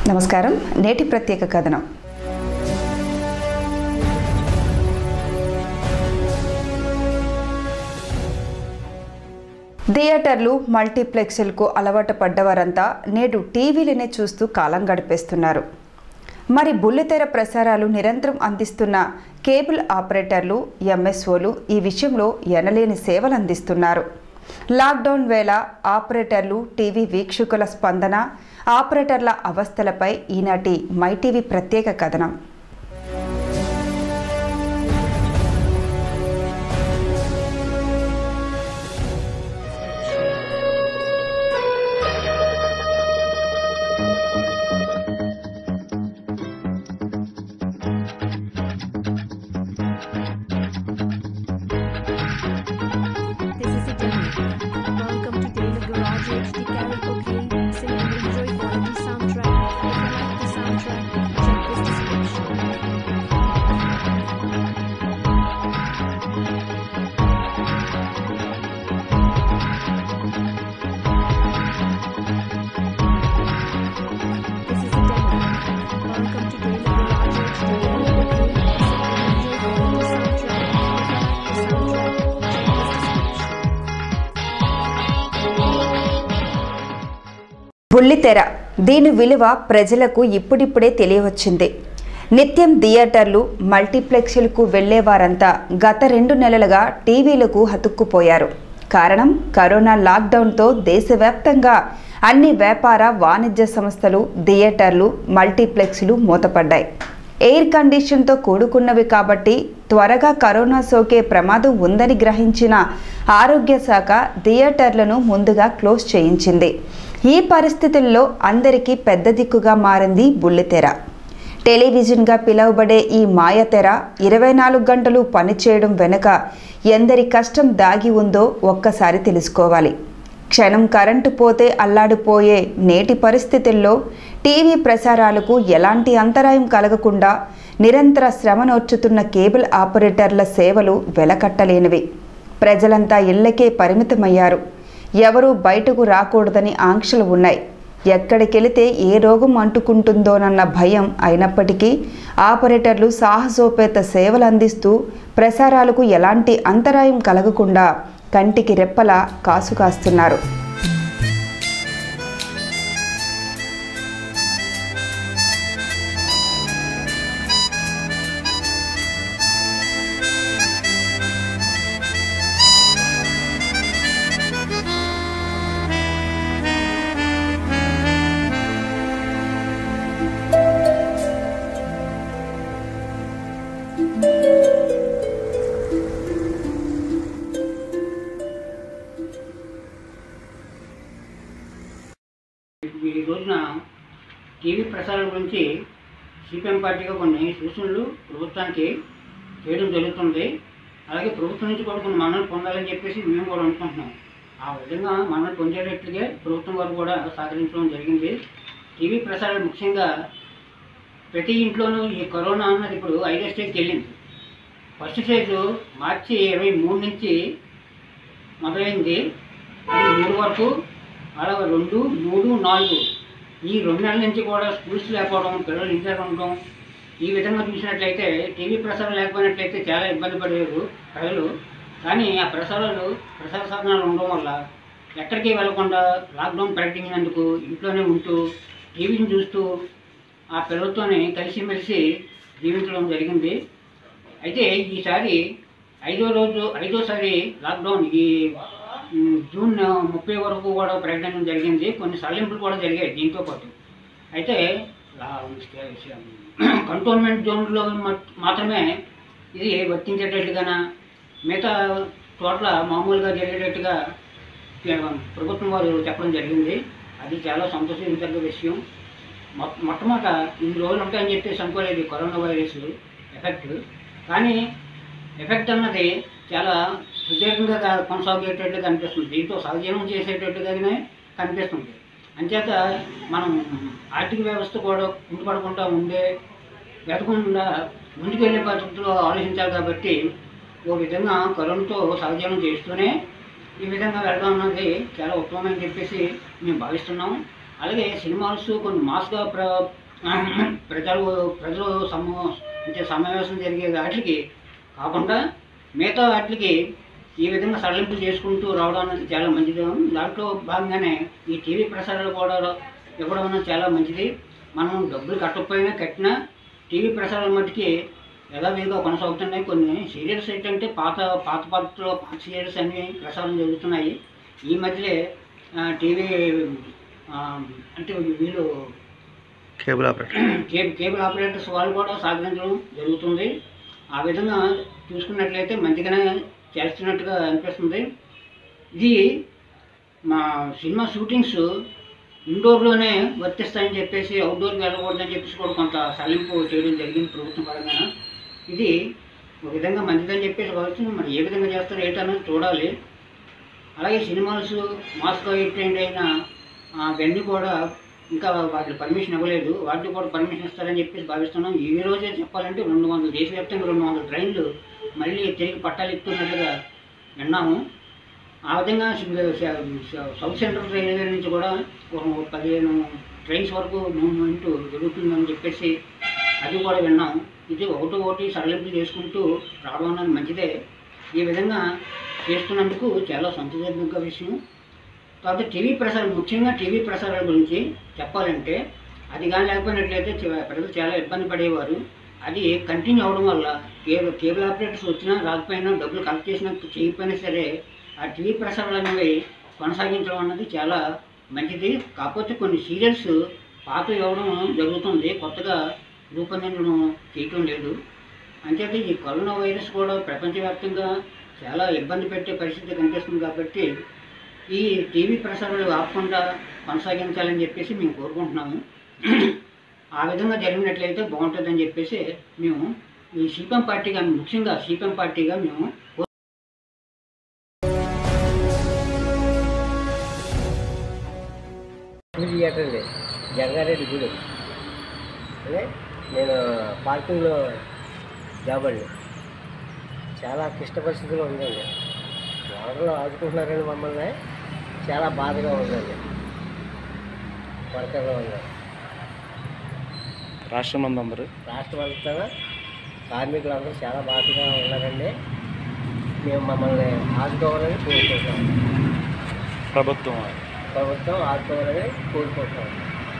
నమస్కారం నేటి ప్రత్యేక కథనం థియేటర్లు మల్టీప్లెక్స్లకు అలవాటు పడ్డవారంతా నేడు టీవీలనే చూస్తూ కాలం గడిపేస్తున్నారు మరి బుల్లితెర ప్రసారాలు నిరంతరం అందిస్తున్న కేబుల్ ఆపరేటర్లు ఎంఎస్ఓలు ఈ విషయంలో ఎనలేని సేవలు అందిస్తున్నారు లాక్డౌన్ వేళ ఆపరేటర్లు టీవీ వీక్షకుల స్పందన ఆపరేటర్ల అవస్థలపై ఈనాటి మై టీవీ ప్రత్యేక కథనం This is a demo. Welcome to Daily Garage HD Karaoke. Sing and enjoy quality soundtrack. If you like the soundtrack, check this description. This is a demo. Welcome to Daily Garage HD Karaoke. Sing and enjoy quality soundtrack. If you like the soundtrack, check this description. బుల్లితెర దీని విలువ ప్రజలకు ఇప్పుడిప్పుడే తెలియవచ్చింది నిత్యం థియేటర్లు మల్టీప్లెక్స్లకు వెళ్లేవారంతా గత రెండు నెలలుగా టీవీలకు హతుక్కుపోయారు కారణం కరోనా లాక్డౌన్తో దేశవ్యాప్తంగా అన్ని వ్యాపార వాణిజ్య సంస్థలు థియేటర్లు మల్టీప్లెక్స్లు మూతపడ్డాయి ఎయిర్ కండిషన్తో కూడుకున్నవి కాబట్టి త్వరగా కరోనా సోకే ప్రమాదం ఉందని గ్రహించిన ఆరోగ్య శాఖ థియేటర్లను ముందుగా క్లోజ్ చేయించింది ఈ పరిస్థితుల్లో అందరికీ పెద్ద దిక్కుగా మారింది బుల్లితెర టెలివిజన్గా పిలువబడే ఈ మాయతెర ఇరవై నాలుగు గంటలు పనిచేయడం వెనుక ఎందరి కష్టం దాగి ఉందో ఒక్కసారి తెలుసుకోవాలి క్షణం కరెంటు పోతే అల్లాడిపోయే నేటి పరిస్థితుల్లో టీవీ ప్రసారాలకు ఎలాంటి అంతరాయం కలగకుండా నిరంతర శ్రమనోర్చుతున్న కేబుల్ ఆపరేటర్ల సేవలు వెలకట్టలేనివి ప్రజలంతా ఇళ్లకే పరిమితమయ్యారు ఎవరూ బయటకు రాకూడదని ఆంక్షలు ఉన్నాయి ఎక్కడికెళితే ఏ రోగం అంటుకుంటుందోనన్న భయం అయినప్పటికీ ఆపరేటర్లు సాహసోపేత సేవలు అందిస్తూ ప్రసారాలకు ఎలాంటి అంతరాయం కలగకుండా కంటికి రెప్పలా కాసు కాస్తున్నారు ఈ రోజున టీవీ ప్రసారం గురించి సిపిఎం పార్టీగా కొన్ని సూచనలు ప్రభుత్వానికి చేయడం జరుగుతుంది అలాగే ప్రభుత్వం నుంచి కూడా కొన్ని మన్నలు పొందాలని చెప్పేసి మేము కూడా అనుకుంటున్నాం ఆ విధంగా మన్నలు పొందేటట్లుగా ప్రభుత్వం వారు కూడా సహకరించడం జరిగింది టీవీ ప్రసారం ముఖ్యంగా ప్రతి ఇంట్లోనూ ఈ కరోనా అన్నది ఇప్పుడు ఐదో స్టేజ్కి వెళ్ళింది ఫస్ట్ స్టేజ్ మార్చి ఇరవై మూడు నుంచి మొదలైంది అది మూడు వరకు అలాగే రెండు మూడు నాలుగు ఈ రెండు నెలల నుంచి కూడా స్కూల్స్ లేకపోవడం పిల్లలు ఇంట్లో ఉండడం ఈ విధంగా చూసినట్లయితే టీవీ ప్రసారం లేకపోయినట్లయితే చాలా ఇబ్బంది పడేవారు ప్రజలు కానీ ఆ ప్రసారాలు ప్రసార సాధనాలు ఉండడం వల్ల ఎక్కడికి వెళ్లకుండా లాక్డౌన్ ప్రకటించినందుకు ఇంట్లోనే ఉంటూ టీవీని చూస్తూ ఆ పిల్లలతోనే కలిసిమెలిసి జీవించడం జరిగింది అయితే ఈసారి ఐదో రోజు ఐదోసారి లాక్డౌన్ ఈ ఉమ్, జూన్ ముప్పై వరకు కూడా ప్రకటించడం జరిగింది కొన్ని సడలింపులు కూడా జరిగాయి దీంతో పాటు అయితే లా- కంటోన్మెంట్ జోన్లో మట్- మాత్రమే ఇది వర్తించేటట్టుగాన మిగతా చోట్ల మామూలుగా జరిగేటట్టుగా ప్ర- ప్రభుత్వం వారు చెప్పడం జరిగింది అది చాలా సంతోషించదగ్గ విషయం మొ- మొట్టమొదట ఇన్ని రోజులు ఉంటాయని చెప్పేసి అనుకోలేదు ఈ కరోనా వైరస్ ఎఫెక్ట్ కానీ ఎఫెక్ట్ అన్నది చాలా సుదీర్ఘంగా కా- కొనసాగేటట్టుగా కనిపిస్తుంది దీంతో సహజీవనం చేసేటట్టుగానే కనిపిస్తుంది అంచేత మనం ఆర్థిక వ్యవస్థ కూడా కుంటుపడకుండా ఉండే వెతకుండా ముందుకెళ్ళే పద్ధతిలో ఆలోచించాలి కాబట్టి ఓ విధంగా కరోనాతో సహజీవనం చేస్తూనే ఈ విధంగా వెళ్ళడం అన్నది చాలా ఉత్తమమని చెప్పేసి మేము భావిస్తున్నాం అలాగే సినిమాస్ కొన్ని మాస్గా ప్ర ప్రజలు ప్రజలు సమూ అంటే సమావేశం జరిగే వాటికి కాకుండా మిగతా వాటికి ఈ విధంగా సడలింపు చేసుకుంటూ రావడం అనేది చాలా మంచిది దాంట్లో భాగంగానే ఈ టీవీ ప్రసారాలు కూడా ఇవ్వడం అనేది చాలా మంచిది మనం డబ్బులు కట్టకపోయినా కట్టినా టీవీ ప్రసారాల మట్టుకి యథావిధిగా కొనసాగుతున్నాయి కొన్ని సీరియల్స్ ఏంటంటే పాత పాత పద్ధతిలో పాత సీరియల్స్ అన్నీ ప్రసారం జరుగుతున్నాయి ఈ మధ్యలో ఆ, టీవీ ఆ, అంటే వీళ్ళు cable operator cable cable operators వాళ్ళు కూడా సాధించడం జరుగుతుంది ఆ విధంగా చూసుకున్నట్లయితే మంచిగానే చేస్తున్నట్టుగా అనిపిస్తుంది ఇది మా సినిమా షూటింగ్స్ ఇండోర్లోనే వర్తిస్తాయని చెప్పేసి అవుట్డోర్కి వెళ్ళకూడదని చెప్పేసి కూడా కొంత సడలింపు చేయడం జరిగింది ప్రభుత్వం పరంగా ఇది ఒక విధంగా మంచిదని చెప్పేసి వస్తుంది మరి ఏ విధంగా చేస్తారో ఏంటన్నది చూడాలి అలాగే సినిమాస్ మాస్గా ట్రెండ్ అయిన ఆ, అవన్నీ కూడా ఇంకా వాటి పర్మిషన్ ఇవ్వలేదు వాటికి కూడా పర్మిషన్ ఇస్తారని చెప్పేసి భావిస్తున్నాం ఈ రోజే చెప్పాలంటే రెండు వందల దేశవ్యాప్తంగా రెండు వందల ట్రైన్లు మళ్ళీ తిరిగి పట్టాలు ఎక్కుతున్నట్టుగా విన్నాము ఆ విధంగా సి- స- సౌత్ సెంట్రల్ రైల్వే నుంచి కూడా ఒక పదిహేను ట్రైన్స్ వరకు మూవ్మెంట్ జరుగుతుందని చెప్పేసి అది కూడా విన్నాం ఇది ఒకటి ఒకటి సడలింపులు చేసుకుంటూ రావడం అనేది మంచిదే ఈ విధంగా చేస్తున్నందుకు చాలా సంతోషంగా విషయం తర్వాత టీవీ ప్రసారం ముఖ్యంగా టీవీ ప్రసారాల గురించి చెప్పాలంటే అది కానీ లేకపోయినట్లయితే చ- ప్రజలు చాలా ఇబ్బంది పడేవారు అది కంటిన్యూ అవడం వల్ల కేబుల్ కేబుల్ ఆపరేటర్స్ వచ్చినా రాకపోయినా డబ్బులు కలెక్ట్ చేసినా చేయకపోయినా సరే ఆ టీవీ ప్రసారాలు అనేవి కొనసాగించడం అన్నది చాలా మంచిది కాకపోతే కొన్ని సీరియల్స్ పాత ఇవ్వడం జరుగుతుంది కొత్తగా రూపొందించడం చేయటం లేదు అంచేత ఈ కరోనా వైరస్ కూడా ప్రపంచవ్యాప్తంగా చాలా ఇబ్బంది పెట్టే పరిస్థితి కనిపిస్తుంది కాబట్టి ఈ టీవీ ప్రసారాలు ఆపకుండా కొనసాగించాలని చెప్పేసి మేము కోరుకుంటున్నాము ఆ విధంగా జరిగినట్లయితే బాగుంటుందని చెప్పేసి మేము ఈ సిపిఎం పార్టీగా ముఖ్యంగా సిపిఎం పార్టీగా మేము థియేటర్ అండి జంగారెడ్డి గుడి అంటే నేను పార్కింగ్లో జాబ్ అండి చాలా క్లిష్ట పరిస్థితిలో ఉందండి వాడలో ఆదుకుంటున్నారండి మమ్మల్ని చాలా బాధగా ఉందండి వర్కర్లో ఉంది రాష్ట్రం మంది అందరూ రాష్ట్రం అంతా కార్మికులందరూ చాలా బాధగా ఉన్నారండి మేము మమ్మల్ని ఆదుకోవాలని కోరుకుంటాం ప్రభుత్వం ప్రభుత్వం ఆదుకోవాలని కోరుకుంటాం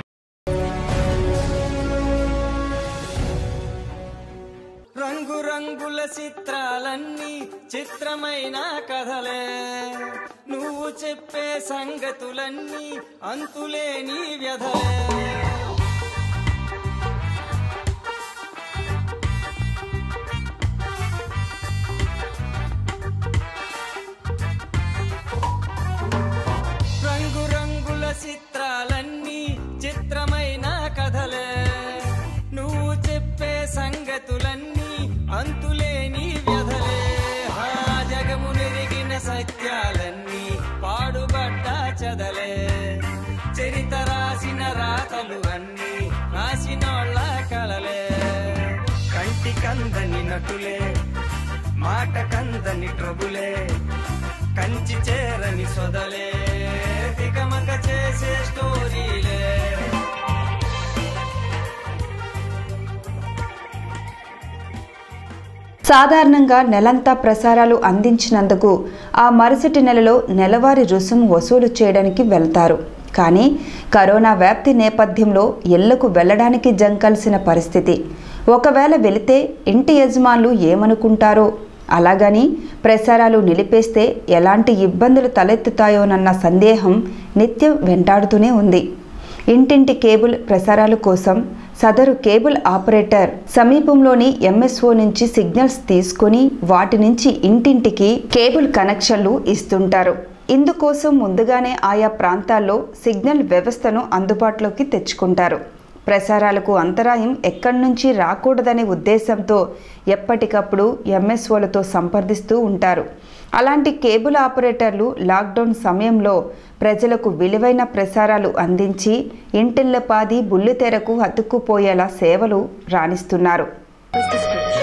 రంగురంగుల చిత్రాలన్నీ చిత్రమైన కథలే నువ్వు చెప్పే సంగతులన్నీ అంతులేని వ్యధలే రంగురంగుల చిత్రాలన్నీ చిత్రమైన కథలే నువ్వు చెప్పే సంగతులన్నీ అంతులేని వ్యధలే ఆ జగము నెరిగిన సత్యాలన్నీ పాడుబడ్డ చదలే చరిత రాసిన రాతలు అన్నీ రాసినోళ్ళ కలలే కంటి కందని నటులే మాట కందని ట్రబులే కంచి చేరని సొదలే తికమక చేసే స్టోరీలే సాధారణంగా నెలంతా ప్రసారాలు అందించినందుకు ఆ మరుసటి నెలలో నెలవారీ రుసుము వసూలు చేయడానికి వెళ్తారు కానీ కరోనా వ్యాప్తి నేపథ్యంలో ఇళ్లకు వెళ్ళడానికి జంకాల్సిన పరిస్థితి ఒకవేళ వెళితే ఇంటి యజమానులు ఏమనుకుంటారో అలాగని ప్రసారాలు నిలిపేస్తే ఎలాంటి ఇబ్బందులు తలెత్తుతాయోనన్న సందేహం నిత్యం వెంటాడుతూనే ఉంది ఇంటింటి కేబుల్ ప్రసారాల కోసం సదరు కేబుల్ ఆపరేటర్ సమీపంలోని ఎంఎస్ఓ నుంచి సిగ్నల్స్ తీసుకొని వాటి నుంచి ఇంటింటికి కేబుల్ కనెక్షన్లు ఇస్తుంటారు ఇందుకోసం ముందుగానే ఆయా ప్రాంతాల్లో సిగ్నల్ వ్యవస్థను అందుబాటులోకి తెచ్చుకుంటారు ప్రసారాలకు అంతరాయం ఎక్కడి నుంచి రాకూడదనే ఉద్దేశంతో ఎప్పటికప్పుడు ఎంఎస్ఓలతో సంప్రదిస్తూ ఉంటారు అలాంటి కేబుల్ ఆపరేటర్లు లాక్డౌన్ సమయంలో ప్రజలకు విలువైన ప్రసారాలు అందించి ఇంటిల్లపాది బుల్లితెరకు అతుక్కుపోయేలా సేవలు రాణిస్తున్నారు description.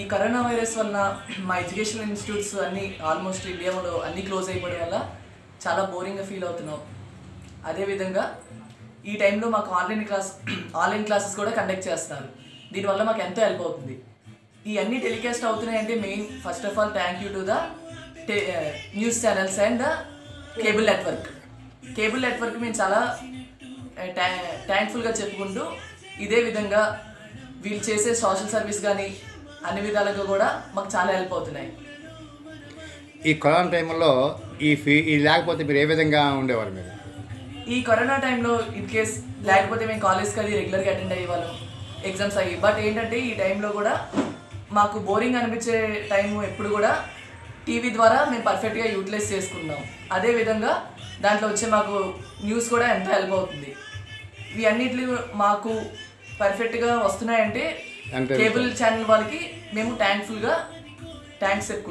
కరోనా వైరస్ వలన మా ఎడ్యుకేషనల్ ఇన్స్టిట్యూట్స్ అన్నీ ఆల్మోస్ట్ ఇండియాలో అన్నీ క్లోజ్ అయిపోవడం వల్ల చాలా బోరింగ్గా ఫీల్ అవుతున్నాం అదేవిధంగా ఈ టైంలో మాకు ఆన్లైన్ క్లాస్ ఆన్లైన్ క్లాసెస్ కూడా కండక్ట్ చేస్తారు దీనివల్ల మాకు ఎంతో హెల్ప్ అవుతుంది ఈ అన్ని టెలికాస్ట్ అవుతున్నాయంటే main first of all thank you to the news channels and the cable network cable network మేము చాలా థ్యాంక్ఫుల్గా చెప్పుకుంటూ ఇదే విధంగా వీళ్ళు చేసే సోషల్ సర్వీస్ కానీ అన్ని విధాలుగా కూడా మాకు చాలా హెల్ప్ అవుతున్నాయి ఈ కరోనా టైంలో ఈ ఫీ ఇది లేకపోతే మీరు ఏ విధంగా ఉండేవారు మీరు ఈ కరోనా టైంలో ఇన్ కేస్ లేకపోతే మేము కాలేజ్కి అది రెగ్యులర్గా అటెండ్ అయ్యేవాళ్ళం ఎగ్జామ్స్ అయ్యి బట్ ఏంటంటే ఈ టైంలో కూడా మాకు బోరింగ్ అనిపించే టైం ఎప్పుడు కూడా టీవీ ద్వారా మేము పర్ఫెక్ట్గా యూటిలైజ్ చేసుకున్నాం అదేవిధంగా దాంట్లో వచ్చే మాకు న్యూస్ కూడా ఎంతో హెల్ప్ అవుతుంది ఇవి అన్నిటి మాకు పర్ఫెక్ట్గా వస్తున్నాయంటే అంటే కేబుల్ ఛానల్ వాళ్ళకి మేము థ్యాంక్ఫుల్గా థ్యాంక్స్ చెప్పుకుంటాం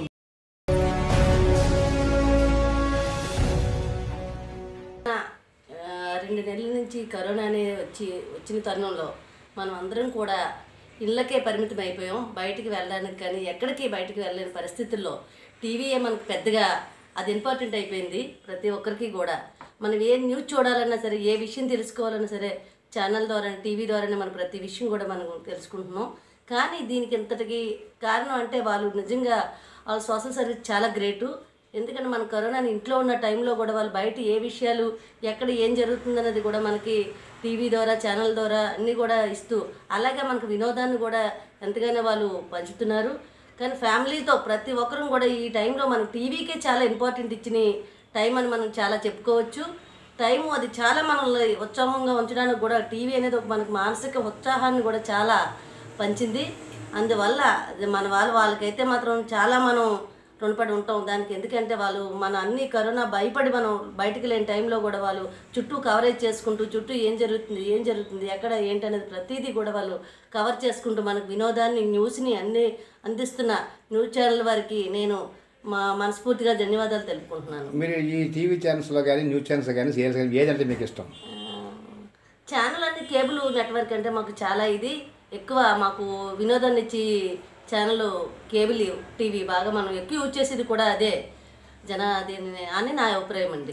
ఆ, రెండు నెలల నుంచి కరోనా అనేది వచ్చి వచ్చిన తరుణంలో మనం అందరం కూడా ఇళ్ళకే పరిమితం అయిపోయాం బయటికి వెళ్ళడానికి కానీ ఎక్కడికి బయటికి వెళ్ళలేని పరిస్థితుల్లో టీవీయే మనకు పెద్దగా అది ఇంపార్టెంట్ అయిపోయింది ప్రతి ఒక్కరికి కూడా మనం ఏ న్యూస్ చూడాలన్నా సరే ఏ విషయం తెలుసుకోవాలన్నా సరే ఛానల్ ద్వారా టీవీ ద్వారానే మనం ప్రతి విషయం కూడా మనం తెలుసుకుంటున్నాం కానీ దీనికి ఇంతటికి కారణం అంటే వాళ్ళు నిజంగా వాళ్ళ సోషల్ సర్వీస్ చాలా గ్రేటు ఎందుకంటే మన కరోనాని ఇంట్లో ఉన్న టైంలో కూడా వాళ్ళు బయట ఏ విషయాలు ఎక్కడ ఏం జరుగుతుందన్నది కూడా మనకి టీవీ ద్వారా ఛానల్ ద్వారా అన్నీ కూడా ఇస్తూ అలాగే మనకు వినోదాన్ని కూడా ఎంతగానో వాళ్ళు పంచుతున్నారు కానీ ఫ్యామిలీతో ప్రతి ఒక్కరూ కూడా ఈ టైంలో మనం టీవీకే చాలా ఇంపార్టెంట్ ఇచ్చిన టైం అని మనం చాలా చెప్పుకోవచ్చు టైం అది చాలా మనల్ని ఉత్సాహంగా ఉంచడానికి కూడా టీవీ అనేది ఒక మనకు మానసిక ఉత్సాహాన్ని కూడా చాలా పంచింది అందువల్ల అది మన వాళ్ళు వాళ్ళకైతే మాత్రం చాలా మనం రుణపడి ఉంటాం దానికి ఎందుకంటే వాళ్ళు మన అన్ని కరోనా భయపడి మనం బయటికి లేని టైంలో కూడా వాళ్ళు చుట్టూ కవరేజ్ చేసుకుంటూ చుట్టూ ఏం జరుగుతుంది ఏం జరుగుతుంది ఎక్కడ ఏంటనేది ప్రతిదీ కూడా వాళ్ళు కవర్ చేసుకుంటూ మనకు వినోదాన్ని న్యూస్ని అన్ని అందిస్తున్న న్యూస్ ఛానల్ వారికి నేను మా మనస్ఫూర్తిగా ధన్యవాదాలు తెలుపుకుంటున్నాను మీరు ఈ టీవీ ఛానల్స్లో కానీ న్యూస్ ఛానల్స్ కానీ సీరియల్స్ కానీ ఏదంటే మీకు ఇష్టం ఛానల్ అంటే కేబుల్ నెట్వర్క్ అంటే మాకు చాలా ఇది ఎక్కువ మాకు వినోదాన్ని ఇచ్చి ఛానల్ కేబుల్ టీవీ బాగా మనం ఎక్కువ యూజ్ చేసేది కూడా అదే జన దీని అని నా అభిప్రాయం అండి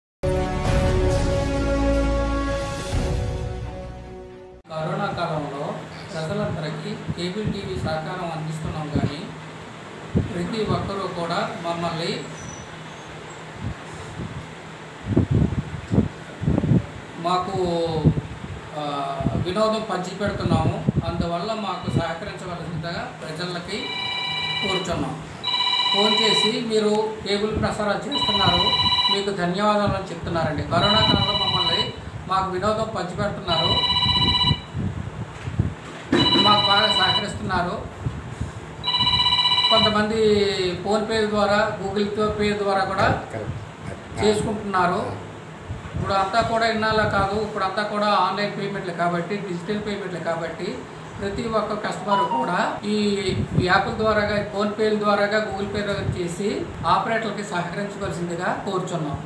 కరోనా కాలంలో ప్రజలందరికీ కేబుల్ టీవీ సహకారం అందిస్తున్నాం కానీ ప్రతి ఒక్కరూ కూడా మమ్మల్ని మాకు ఆ, వినోదం పంచిపెడుతున్నాము అందువల్ల మాకు సహకరించవలసిందిగా ప్రజలకి కోరుచున్నాం ఫోన్ చేసి మీరు కేబుల్ ప్రసారాలు చేస్తున్నారు మీకు ధన్యవాదాలు అని చెప్తున్నారండి కరోనా కాలంలో మమ్మల్ని మాకు వినోదం పంచిపెడుతున్నారు మాకు బాగా సహకరిస్తున్నారు కొంతమంది ఫోన్పే ద్వారా గూగుల్ పే ద్వారా కూడా చేసుకుంటున్నారు ఇప్పుడు అంతా కూడా ఇన్నాళ్ళ కాదు ఇప్పుడు అంతా కూడా ఆన్లైన్ పేమెంట్లు కాబట్టి డిజిటల్ పేమెంట్లు కాబట్టి ప్రతి ఒక్క కస్టమర్ కూడా ఈ యాప్ల ద్వారాగా ఫోన్పేల ద్వారాగా గూగుల్ పే ద్వారా చేసి ఆపరేటర్లకి సహకరించవలసిందిగా కోరుచున్నాం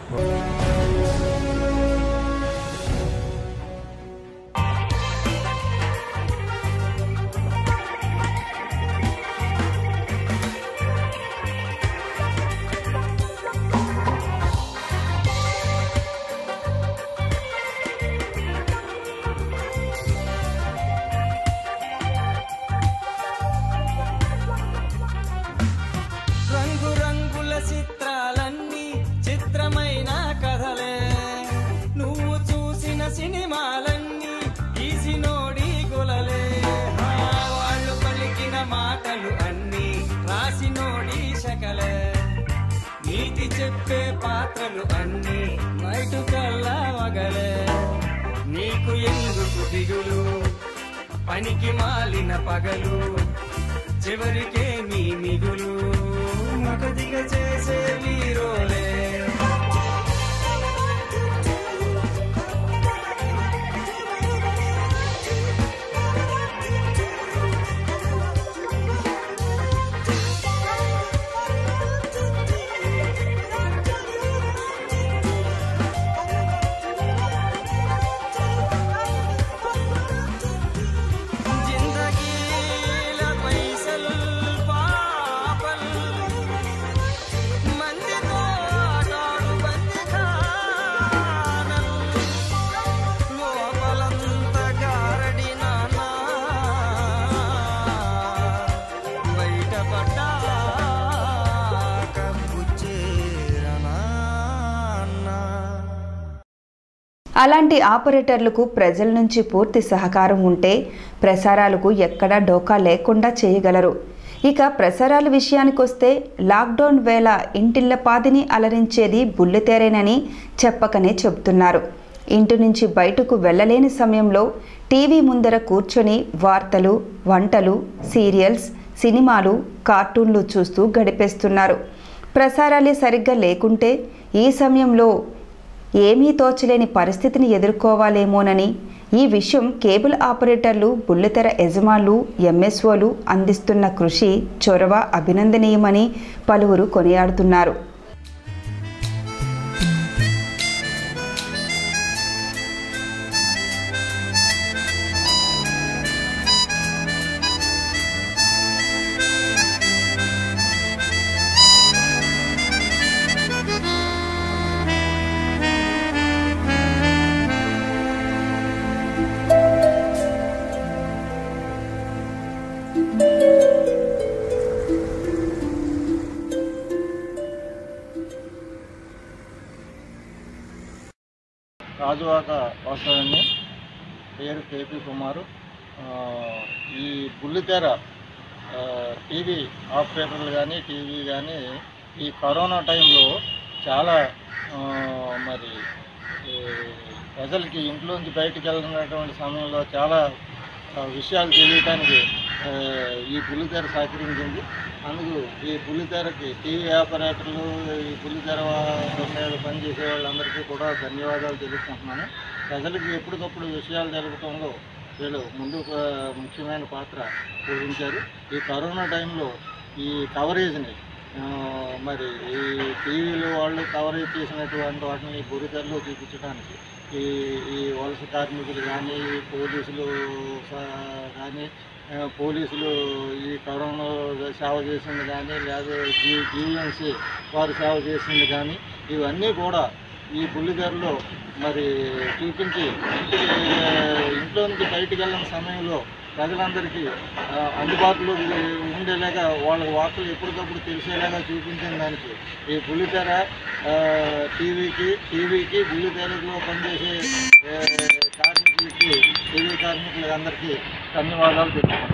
రంగు రంగుల చిత్రాలన్నీ చిత్రమైన కథలే నువ్వు చూసిన సినిమాలన్నీ ఈసినోడి గులలే ఆ, వాళ్ళు పలికిన మాటలు అన్నీ రాసినోడి శకలే నీతి చెప్పే పాత్రలు అన్నీ నైటు కల్లా వగలే నీకు ఎందుకు దిగులు పనికి మాలిన పగలు చివరికే మీ మిగులు మగదిగ చేసే వీరోలే జిందగీల పైసల్ అలాంటి ఆపరేటర్లకు ప్రజల నుంచి పూర్తి సహకారం ఉంటే ప్రసారాలకు ఎక్కడా డోకా లేకుండా చేయగలరు ఇక ప్రసారాల విషయానికొస్తే లాక్డౌన్ వేళ ఇంటిల్లపాదిని అలరించేది బుల్లితెరేనని చెప్పకనే చెబుతున్నారు ఇంటి నుంచి బయటకు వెళ్ళలేని సమయంలో టీవీ ముందర కూర్చొని వార్తలు వంటలు సీరియల్స్ సినిమాలు కార్టూన్లు చూస్తూ గడిపేస్తున్నారు ప్రసారాలే సరిగ్గా లేకుంటే ఈ సమయంలో ఏమీ తోచలేని పరిస్థితిని ఎదుర్కోవాలేమోనని ఈ విషయం కేబుల్ ఆపరేటర్లు బుల్లితెర యజమానులు ఎంఎస్ఓలు అందిస్తున్న కృషి చొరవ అభినందనీయమని పలువురు కొనియాడుతున్నారు రాజువాక వాస్తవాన్ని పేరు కేపీ కుమారు ఆ, ఈ బుల్లితెర ఆ, టీవీ ఆపరేటర్లు కానీ టీవీ కానీ ఈ కరోనా టైంలో చాలా ఆ, మరి ఈ ప్రజలకి ఇంట్లోంచి బయటికి వెళ్ళినటువంటి సమయంలో చాలా ఆ, విషయాలు తెలియటానికి ఆ, ఈ బుల్లితెర సహకరించింది అందుకు ఈ బుల్లితెరకి టీవీ ఆపరేటర్లు ఈ బుల్లితెర వా- మీద పనిచేసే వాళ్ళందరికీ కూడా ధన్యవాదాలు తెలుపుకుంటున్నాను ప్రజలకు ఎప్పటికప్పుడు విషయాలు జరగటంలో వీళ్ళు ముందు ఆ, ముఖ్యమైన పాత్ర పోషించారు ఈ కరోనా టైంలో ఈ కవరేజ్ని ఆ, మరి ఈ టీవీలో వాళ్ళు కవరేజ్ చేసినటువంటి వాటిని బురితెరలో చూపించడానికి ఈ ఈ వలస కార్మికులు కానీ పోలీసులు స- కానీ ఆ, పోలీసులు ఈ కరోనా సేవ చేసింది కానీ లేదా జీ జీవీఎంసీ వారు సేవ చేసింది కానీ ఇవన్నీ కూడా ఈ బుల్లిగారిలో మరి చూపించి ఇంటికి ఇంట్లో నుంచి బయటికి వెళ్ళిన సమయంలో ప్రజలందరికీ ఆ, అందుబాటులో ఉండేలాగా వాళ్ళ వార్తలు ఎప్పటికప్పుడు తెలిసేలాగా చూపించిన దానికి ఈ బుల్లితెర ఆ, టీవీకి టీవీకి బుల్లితెరలో పనిచేసే ఆ, కార్మికులకి టీవీ కార్మికులకి అందరికీ ధన్యవాదాలు తెలుపుతున్నాను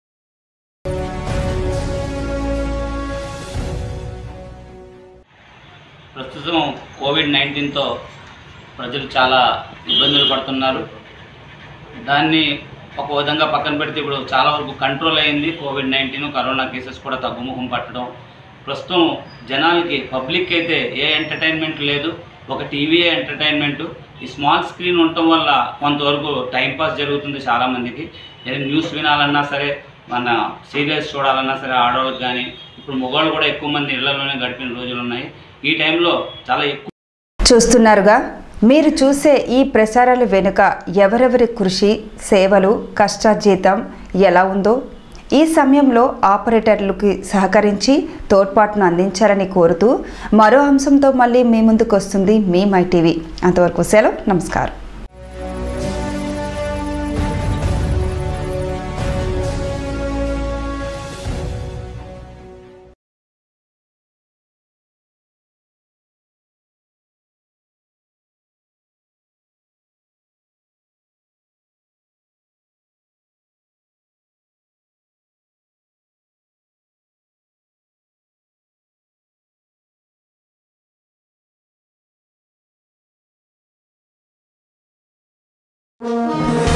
ప్రస్తుతం కోవిడ్ నైన్టీన్తో ప్రజలు చాలా ఇబ్బందులు పడుతున్నారు దాన్ని ఒక విధంగా పక్కన పెడితే ఇప్పుడు చాలా వరకు కంట్రోల్ అయింది కోవిడ్ నైన్టీన్ కరోనా కేసెస్ కూడా తగ్గుముఖం పట్టడం ప్రస్తుతం జనాలకి పబ్లిక్ అయితే ఏ ఎంటర్టైన్మెంట్ లేదు ఒక టీవీయే ఎంటర్టైన్మెంట్ ఈ స్మాల్ స్క్రీన్ ఉండటం వల్ల కొంతవరకు టైంపాస్ జరుగుతుంది చాలామందికి ఏదైనా న్యూస్ వినాలన్నా సరే మన సీరియల్స్ చూడాలన్నా సరే ఆడవాళ్ళకి కానీ ఇప్పుడు మగవాళ్ళు కూడా ఎక్కువ మంది ఇళ్లలోనే గడిపిన రోజులు ఉన్నాయి ఈ టైంలో చాలా ఎక్కువ చూస్తున్నారుగా మీరు చూసే ఈ ప్రసారాల వెనుక ఎవరెవరి కృషి సేవలు కష్టార్జితం ఎలా ఉందో ఈ సమయంలో ఆపరేటర్లకి సహకరించి తోడ్పాటును అందించాలని కోరుతూ మరో అంశంతో మళ్ళీ మీ ముందుకు వస్తుంది మీ మై టీవీ అంతవరకు సెలవు నమస్కారం Thank you.